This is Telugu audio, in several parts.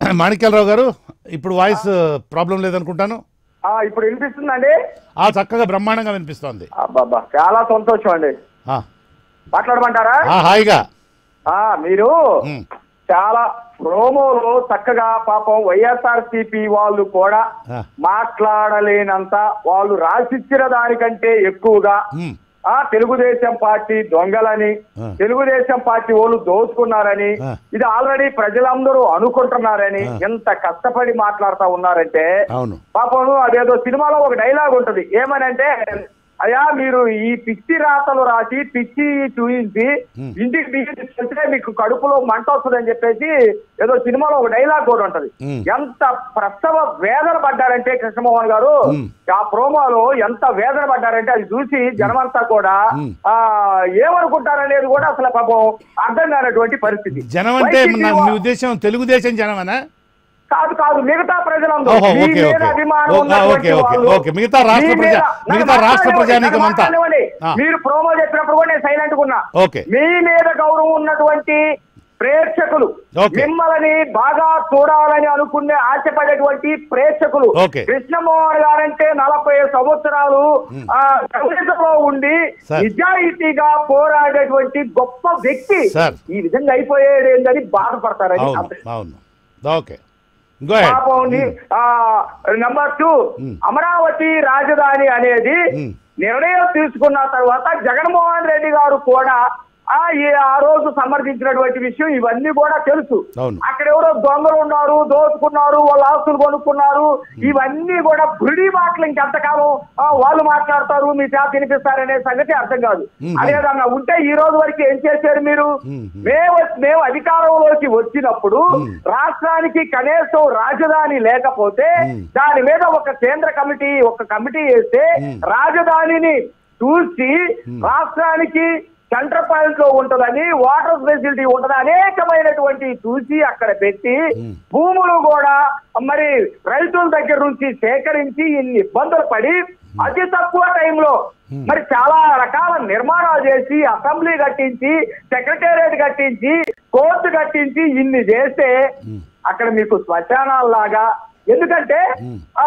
మాణిక్యాలరావు గారు ఇప్పుడు వాయిస్ ప్రాబ్లం లేదనుకుంటాను ఆ, ఇప్పుడు వినిపిస్తుందండి ఆ చక్కగా బ్రహ్మాండంగా వినిపిస్తోంది అబ్బాబ్బా చాలా సంతోషం అండి ఆ, మాట్లాడమంటారా ఆ, హాయిగా ఆ, మీరు ఉమ్, చాలా ప్రోమోలో చక్కగా పాపం వైఎస్ఆర్ సిపి వాళ్ళు కూడా ఆ, మాట్లాడలేనంత వాళ్ళు రాసిచ్చిన దానికంటే ఎక్కువగా ఉమ్, ఆ తెలుగుదేశం పార్టీ దొంగలని ఆ. తెలుగుదేశం పార్టీ వాళ్ళు దోచుకున్నారని ఆ. ఇది ఆల్రెడీ ప్రజలందరూ అనుకుంటున్నారని ఆ. ఎంత కష్టపడి మాట్లాడుతా ఉన్నారంటే అవును పాపం అదేదో సినిమాలో ఒక డైలాగ్ ఉంటది ఏమనంటే అయ్యా మీరు ఈ పిచ్చి రాతలు రాసి పిచ్చి చూయించి Hmm. ఇంటికి బియ్యం తీసుకెళ్తే మీకు కడుపులో మంట వస్తుందని చెప్పేసి ఏదో సినిమాలో ఒక డైలాగ్ కూడా ఉంటది Hmm. ఎంత ప్రసవ వేదన పడ్డారంటే కృష్ణమోహన్ గారు Hmm. ఆ ప్రోమోలో ఎంత వేదన పడ్డారంటే అది చూసి జనమంతా కూడా Hmm. ఆ ఏమనుకుంటారనేది కూడా అసలు పాపం అర్థం కానటువంటి పరిస్థితి జనం అంటే వైసీపీ నా- వా- మీ ఉద్దేశం తెలుగుదేశం జనమనా కాదు కాదు మిగతా ప్రజలందరూ ఓహో, మీ ఓకే, మీద ఓకే. అభిమానం ఓ- ఆ, ఉన్నటువంటి ఓకే, ఓకే, వాళ్ళు, ఓకే. మిగతా రాష్ట్ర మీ ప్రజా- మీద- మిగతా నన్ను రాష్ట్ర మాట్లాడనివ్వండి, ప్రజానీకం నన్ను అంతా. మాట్లాడనివ్వండి. ఆ. మీరు ప్రోమో చెప్పినప్పుడు కూడా నేను సైలెంట్ ఉన్నా ఓకే మీ మీద గౌరవం ఉన్నటువంటి ప్రేక్షకులు ఓకే. మిమ్మల్ని బాగా చూడాలని అనుకునే ఆశపడేటువంటి ప్రేక్షకులు ఓకే. కృష్ణమోహన్ గారంటే నలభై సంవత్సరాలు మ్. ఆ సంగీతంలో ఉండి సార్. నిజాయితీగా పోరాడేటువంటి గొప్ప వ్యక్తి సార్. ఈ విధంగా అయిపోయాడు ఏందని బాధపడతారని అవును అర్థం. అవును ఓకే గో హెడ్ పాపం ని- ఆ నంబర్ టూ మ్. అమరావతి రాజధాని అనేది మ్. నిర్ణయం తీసుకున్న తర్వాత జగన్మోహన్ రెడ్డి గారు కూడా ఆ ఈ ఆ రోజు సమర్థించినటువంటి విషయం ఇవన్నీ కూడా తెలుసు అవును. అక్కడ ఎవరో దొంగలు ఉన్నారు దోచుకున్నారు వాళ్ళ ఆస్తులు కొనుక్కున్నారు ఇవన్నీ కూడా బుడి మాటలు ఇంకెంతకాలం ఆ, వాళ్ళు మాట్లాడతారు మీ చేత తినిపిస్తారనే సంగతి అర్థం కాదు మ్. అదేవిధంగా ఉంటే ఈ రోజు వరకు ఏం చేశారు మీరు మ్. మేము మేము అధికారంలోకి వచ్చినప్పుడు మ్. రాష్ట్రానికి కనీసం రాజధాని లేకపోతే మ్. దాని మీద ఒక కేంద్ర కమిటీ ఒక కమిటీ వేస్తే మ్. రాజధానిని చూసి రాష్ట్రానికి సెంటర్ పాయింట్ లో ఉంటదని వాటర్ ఫెసిలిటీ ఉంటది అనేకమైనటువంటి చూసి అక్కడ పెట్టి మ్. భూములు కూడా మరి రైతుల దగ్గర నుంచి సేకరించి ఇన్ని ఇబ్బందులు పడి అతి తక్కువ టైంలో మరి చాలా రకాల నిర్మాణాలు చేసి అసెంబ్లీ కట్టించి సెక్రటేరియట్ కట్టించి కోర్టు కట్టించి ఇన్ని చేస్తే అక్కడ మీకు శ్మశానాల్లాగా ఎందుకంటే మ్. ఆ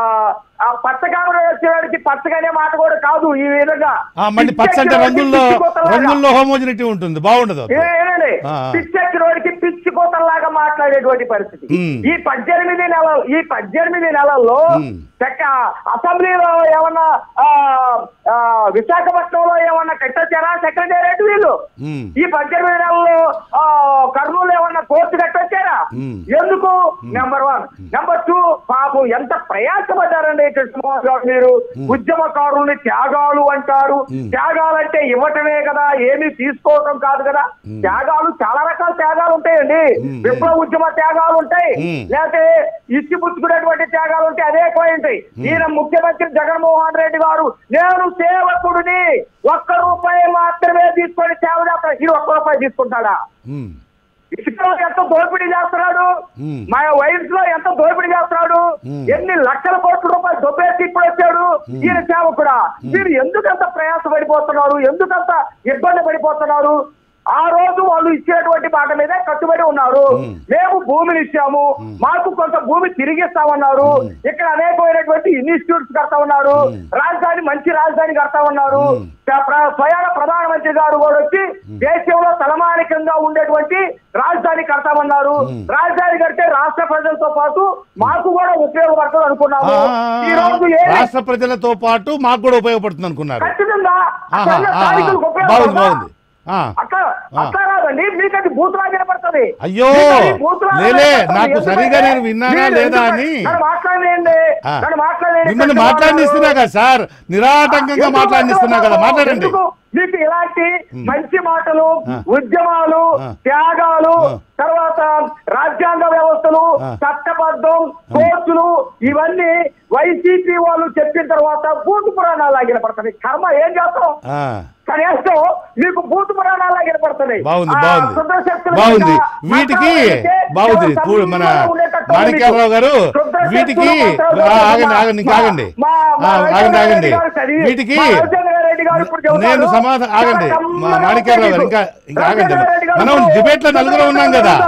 ఆ పచ్చకామర వచ్చేవాడికి పచ్చగానే మాట కూడా కాదు ఈ విధంగా ఆ, మళ్ళీ పచ్చ అంటే రంగుల్లో రంగుల్లో హోమోజినిటీ ఉంటుంది బాగుండదు అది. ఏనండి ఆ, ఆ. పిచ్చెక్కినోడికి పిచ్చి కోతల్లాగా మాట్లాడేటువంటి పరిస్థితి మ్. ఈ పద్దెనిమిది నెలలు ఈ పద్దెనిమిది నెలల్లో మ్. చక్క అసెంబ్లీలో ఏమన్నా ఆ, ఆ, విశాఖపట్నంలో ఏమన్నా కట్టొచ్చారా సెక్రటేరియట్ వీళ్ళు ఉమ్, ఈ పద్దెనిమిది నెలల్లో ఆ, కర్నూలు ఏమన్నా కోర్టు కట్టొచ్చారా మ్. ఎందుకు నెంబర్ వన్ నెంబర్ టూ పాపం ఎంత ప్రయాసపడ్డారండి కృష్ణమోహన్ గారు మీరు ఉద్యమకారుల్ని త్యాగాలు అంటారు మ్. త్యాగాలంటే ఇవ్వటమే కదా ఏమీ తీసుకోవటం కాదు కదా మ్. త్యాగాలు చాలా రకాల త్యాగాలు ఉంటాయండి మ్. విప్లవ ఉద్యమ త్యాగాలు ఉంటాయి మ్. లేకపోతే ఇచ్చి పుచ్చుకునేటువంటి త్యాగాలు ఉంటాయి అదే ఉంటాయి ఈయన ముఖ్యమంత్రి జగన్మోహన్ రెడ్డి గారు నేను సేవకుడిని ఒక్క రూపాయి మాత్రమే తీసుకొని సేవ చేస్తాను ఇది ఒక్క రూపాయి తీసుకుంటాడా ఉమ్, ఇసుకలో ఎంత దోపిడీ చేస్తున్నాడు మ్మ్. మా వైన్స్ లో ఎంత దోపిడీ చేస్తున్నాడు మ్మ్. ఎన్ని లక్షల కోట్ల రూపాయలు దొబ్బేసి ఇప్పుడు వచ్చాడు ఈయన సేవకుడా మీరు ఎందుకంత ప్రయాస పడిపోతున్నారు ఎందుకంత ఇబ్బంది పడిపోతున్నారు ఆ రోజు వాళ్ళు ఇచ్చేటువంటి మాట మీద కట్టుబడి ఉన్నారు మ్మ్. మేము భూమిని ఇచ్చాము మాకు కొంత భూమి తిరిగిస్తామన్నారు ఇక్కడ అనేకమైనటువంటి ఇన్స్టిట్యూట్స్ కడతా ఉన్నారు మ్మ్. రాజధాని మంచి రాజధాని కడతా ఉన్నారు మ్మ్. ప్ర- ప్ర- స్వయాన ప్రధానమంత్రి గారు కూడా వచ్చి దేశంలో తలమానికంగా ఉండేటువంటి రాజధాని కడతామన్నారు మ్మ్. రాజధాని కడితే రాష్ట్ర ప్రజలతో పాటు మాకు కూడా ఉపయోగపడుతుంది ఆ, అనుకున్నాము ఆ, ఈ రోజు ఏ రాష్ట్ర ప్రజలతో పాటు మాకు కూడా ఉపయోగపడుతుంది అనుకున్నారు ఖచ్చితంగా ఆహా, అక్కడ ఆహా, స్థానికులకు బాగుంది ఉపయోగపడదా? బాగుంది ఆ, అట్లా ఆ. అట్లా రాదండి మీకు అది బూతులా వినపడుతుంది అయ్యో, మీకు అది బూతులా లేలే, వినపడుతుంది. నాకు ఎందుకంటే సరిగా నేను విన్నానా మీరు లేదా ఎందుకంటే- అని. నన్ను మాట్లాడలేండి ఆ. నన్ను మాట్లాడలేండి మిమ్మల్ని మాట్లాడిస్తున్నా కదా సార్ నిరాటంకంగా ఎందుకు మాట్లాడిస్తున్నా కదా ఎందుకు? మాట్లాడండి ఎందుకు? మీకు ఇలాంటి మంచి మాటలు ఆ. ఉద్యమాలు ఆ. త్యాగాలు ఆ. తర్వాత రాజ్యాంగ వ్యవస్థలు ఆ. చట్టబద్ధం కోర్టులు ఇవన్నీ వైసీపీ వాళ్ళు చెప్పిన తర్వాత భూత పురాణాలు ఆగిన పడుతుంది కర్మ ఏం చేస్తాం ఆ, కనీసం మీకు భూత పురాణాలు ఆగిన పడుతుంది బాగుంది ఆ బాగుంది శుద్ధ శక్తుల బాగుంది మీద వీటికి మాట్లాడాలంటే బాగుంది కేవలం పూ- మన సంబంధంలో ఉండేటట్టు మాణిక్యాలరావు గారు శుద్ధ వీటికి శక్తులు ఆ, మాత్రం ఆగండి ఆగండి ఇంకా మా- ఆగండి మా- ఆ, మా ఆగండి రాజశేఖర ఆగండి రెడ్డి గారు చదివి- వీటికి మా రాజశేఖర రెడ్డి గారు ఇప్పుడు చెబుతారు. నేను సమాధానం ఆగండి చాలా మా కమ్మగా మాణిక్యాలరావు గారు ఉంటుంది. ఇంకా ఇంకా ఆగండి రాజశేఖర రెడ్డి గారు మనం ఇప్పుడు డిబేట్ లో నలుగురు ఉన్నాం కదా చెబుతాడు.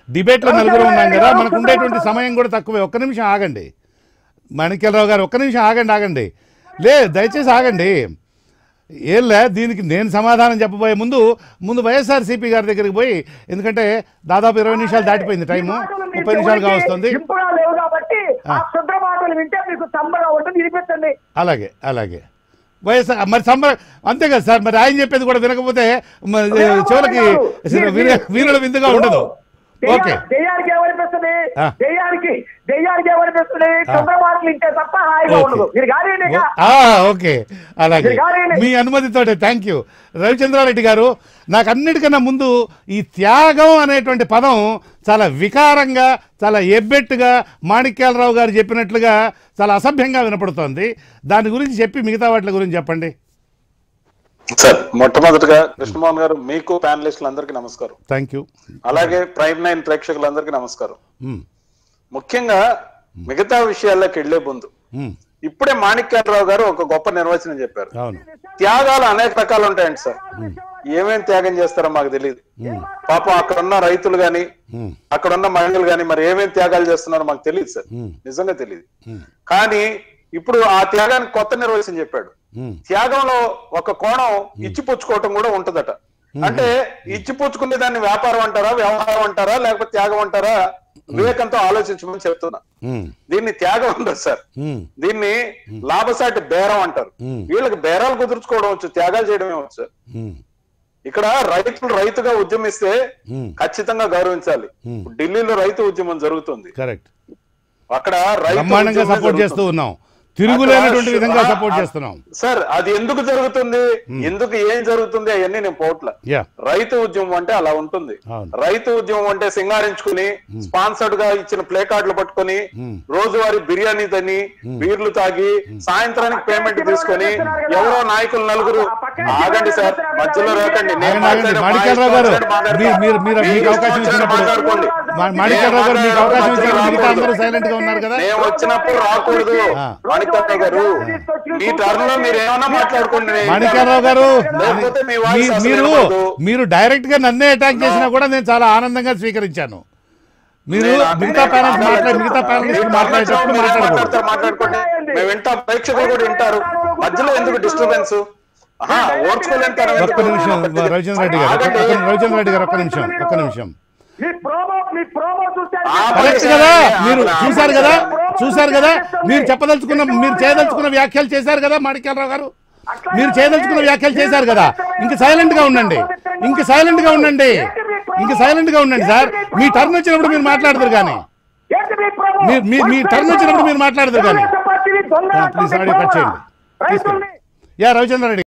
డిబేట్లో నలుగురు ఉన్నాం కదా మనకు ఉండేటువంటి సమయం కూడా తక్కువే ఒక్క నిమిషం ఆగండి మాణిక్యరావు గారు ఒక్క నిమిషం ఆగండి ఆగండి లే దయచేసి ఆగండి ఏంలే దీనికి నేను సమాధానం చెప్పబోయే ముందు ముందు వైఎస్ఆర్సీపీ గారి దగ్గరికి పోయి ఎందుకంటే దాదాపు ఇరవై నిమిషాలు దాటిపోయింది టైము ముప్పై నిమిషాలుగా వస్తుంది ఇంపుగా లేవు కాబట్టి ఆ శుద్ర మాటలు వింటే మీకు సంబగా ఉంటుంది వినిపించండి అలాగే అలాగే వైఎస్ఆర్ మరి సంబర అంతే కదా సార్ మరి ఆయన చెప్పేది కూడా వినకపోతే మరి చివరికి విన- వినడం విందుగా ఉండదు ఓకే దెయ్యానికి ఏమనిపిస్తుంది ఆ. దెయ్యానికి దెయ్యానికి ఏమనిపిస్తుంది శుద్ర మాటలు వింటే తప్ప హాయిగా ఓకే. ఉండదు మీరు కానీ ఆ, ఓకే అలాగే మీ అనుమతితో థ్యాంక్ యూ రవిచంద్రారెడ్డి గారు నాకు అన్నిటికన్నా ముందు ఈ త్యాగం అనేటువంటి పదం చాలా వికారంగా చాలా ఎబ్బెట్టుగా మాణిక్యాలరావు గారు చెప్పినట్లుగా చాలా అసభ్యంగా వినపడుతోంది దాని గురించి చెప్పి మిగతా వాటి గురించి చెప్పండి సార్ మొట్టమొదటిగా కృష్ణమోహన్ గారు మీకు ప్యానలిస్టులందరికీ నమస్కారం థ్యాంక్ యూ అలాగే ప్రైమ్ నైన్ ప్రేక్షకులందరికీ నమస్కారం మ్, ముఖ్యంగా మిగతా విషయాల్లోకి వెళ్లే ముందు మ్, ఇప్పుడే మాణిక్యాలరావు గారు ఒక గొప్ప నిర్వచనం చెప్పారు అవును త్యాగాలు అనేక రకాలు ఉంటాయండి సార్ ఏమేం త్యాగం చేస్తారో మాకు తెలియదు పాపం అక్కడ ఉన్న రైతులు గాని మ్, అక్కడ ఉన్న మహిళలు గాని మరి ఏమేం త్యాగాలు చేస్తున్నారో మాకు తెలియదు సార్ మ్, నిజంగా తెలియదు మ్, కానీ ఇప్పుడు ఆ త్యాగానికి కొత్త నిర్వచనం చెప్పాడు మ్, త్యాగంలో ఒక కోణం ఇచ్చిపుచ్చుకోవటం కూడా ఉంటదట అంటే ఇచ్చిపుచ్చుకునే దాన్ని వ్యాపారం అంటారా వ్యవహారం అంటారా లేకపోతే త్యాగం అంటారా వివేకంతో ఆలోచించమని చెప్తున్నా మ్, దీన్ని త్యాగం ఉండదు సార్ మ్, దీన్ని లాభసాటి బేరం అంటారు మ్. వీళ్ళకి బేరాలు కుదుర్చుకోవడం వచ్చు త్యాగాలు చేయడమే వచ్చు మ్, ఇక్కడ రైతులు రైతుగా ఉద్యమిస్తే మ్, ఖచ్చితంగా గౌరవించాలి మ్. ఢిల్లీలో రైతు ఉద్యమం జరుగుతుంది కరెక్ట్ అక్కడ రైతు బ్రహ్మాండంగా ఉద్యమమే సపోర్ట్ చేస్తూ జరుగుతుంది. ఉన్నాం తిరుగులేనటువంటి అక్కడ విధంగా ఆ- సపోర్ట్ ఆ- చేస్తున్నాం సార్ అది ఎందుకు జరుగుతుంది ఎందుకు ఏం జరుగుతుంది అవన్నీ నేను పోట్ల యా రైతు ఉద్యమం అంటే అలా ఉంటుంది అవును. రైతు ఉద్యమం అంటే సింగారించుకుని స్పాన్సర్డ్ గా ఇచ్చిన ప్లే కార్డులు పట్టుకొని మ్మ్. రోజువారీ బిర్యానీ తిని బీర్లు తాగి సాయంత్రానికి పేమెంట్ తీసుకొని ఎవరో నాయకులు నలుగురు ఆగండి సార్ మధ్యలో రాకండి నేను ఆగండి, ఆగండి. మాట్లాడే మా మాణిక్యాలరావు గారు ఇష్టం వచ్చినట్టు మీరు- మీరు- మీరు- మాట్లాడతా. మీకు అవకాశం ఇష్టం ఇచ్చినప్పుడు మాట్లాడుకోండి. మా- మాణిక్యాలరావు గారు మీకు అవకాశం మధ్యలో ఇచ్చినప్పుడు మిగతా అందరూ రాకూడదు. సైలెంట్ గా ఉన్నారు కదా నేను వచ్చినప్పుడు రాకూడదు ఆ. మాణిక్యాలరావు గారు మీ టర్న్ లో మీరు ఏమన్నా మాట్లాడుకోండి నేను మాణిక్యాలరావు గారు లేకపోతే మీ వాయిస్ మీ- అసలు మీరు వినపడదు. మీరు డైరెక్ట్ గా నన్నే అటాక్ చేసినా కూడా నేను చాలా ఆనందంగా స్వీకరించాను మీరు నేను మిగతా నేను ప్యానల్స్ మాట్లాడతాను. మాట్లాడి మిగతా మీరు ప్యానల్స్ టర్న్ మాట్లాడేటప్పుడు మీరు మాట్లాడకూడదు మాట్లాడతారు, మాట్లాడుకోండి మేము వింటాం ప్రేక్షకులు కూడా వింటారు మధ్యలో ఎందుకు డిస్టర్బెన్స్ ఓడ్చుకోలేని తరం ఒక్క ఎందుకు? నిమిషం రవిచంద్ర రెడ్డి గారు ఒక్క- ఒక్క- రవిచంద్ర రెడ్డి గారు ఒక్క నిమిషం ఒక్క నిమిషం మీ ప్రోమో మీ ప్రోమో చూస్తే ఆ, కరెక్ట్ సరే, కదా సరే, మీరు ఆపరా, చూశారు కదా ఆపరా. చూశారు కదా మీరు చెప్పదలుచుకున్న మీరు చేయదలుచుకున్న వ్యాఖ్యలు చేశారు కదా మాణిక్యాలరావు గారు మీరు చేయదలుచుకున్న వ్యాఖ్యలు చేశారు కదా ఇంక సైలెంట్ గా ఉండండి ఇంక సైలెంట్ గా ఉండండి ఇంక సైలెంట్ గా ఉండండి సార్ మీ టర్న్ వచ్చినప్పుడు మీరు మాట్లాడదురు కానీ ఏంటి మీ ప్రోమో? మీ- మీ- మీ టర్న్ వచ్చినప్పుడు మీరు మాట్లాడదురు కానీ తెలుగుదేశం పార్టీని దొంగ ప్లీజ్ ఆడియో కట్ చేయండి రైతుల్ని యా రవిచంద్ర రెడ్డి